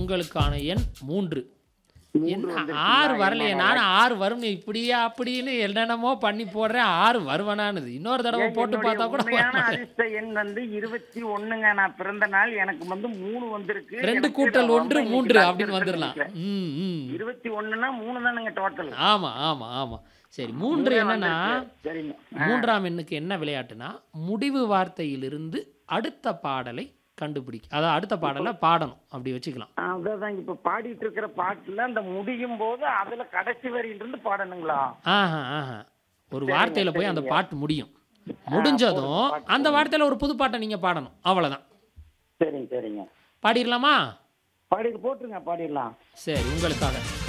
உங்களுக்கான எண் மூன்று மூன்று என்ன வந்துருச்சுங்களா? ஆறு வரலையே என்ன நானும் ஆறு வரும் இப்படியா அப்படின்னு என்னென்னமோ பண்ணி போடுறேன் ஆறு வருவனானுது இன்னொரு தடவை ஏன் போட்டு என்னுடைய பார்த்தா கூட உண்மையான வரல. அதிர்ஷ்ட எண் வந்து இருபத்தி ஒண்ணுங்க நான் பிறந்த நாள் எனக்கு வந்து மூணு வந்திருக்கு ரெண்டு எனக்கு கூட்டல் நான் ஒன்று ரொம்ப மூன்று இன்னைக்கு அப்படின்னு அதிர்ஷ்டம் வந்துடலாம் நினைக்கிறேன். ம் ம் இருபத்தி ஒண்ணுன்னா மூணு தானுங்க டோட்டல் ஆமா ஆமா ஆமா சரி மூன்று என்னன்னா சரிங்க மூன்றாம் எண்ணுக்கு என்ன விளையாட்டுனா முடிவு வார்த்தையிலிருந்து அடுத்த பாடலை கண்டுபிடிக்க அதாவது அடுத்த பாடலை பாடணும் அப்படி வச்சுக்கலாம் அதான் இப்ப பாடிட்டு இருக்கிற பாட்டுல அந்த முடியும் போது அதுல கடைசி வரியில இருந்து பாடணுங்களா ஆஹா ஆஹா ஒரு வார்த்தையில போய் அந்த பாட்டு முடியும் முடிஞ்சதும் அந்த வார்த்தையில ஒரு புது பாட்டை நீங்க பாடணும் அவ்வளவுதான் சரிங்க சரிங்க பாடிடலாமா பாடி போட்டுருங்க பாடிடலாம் சரி உங்களுக்காக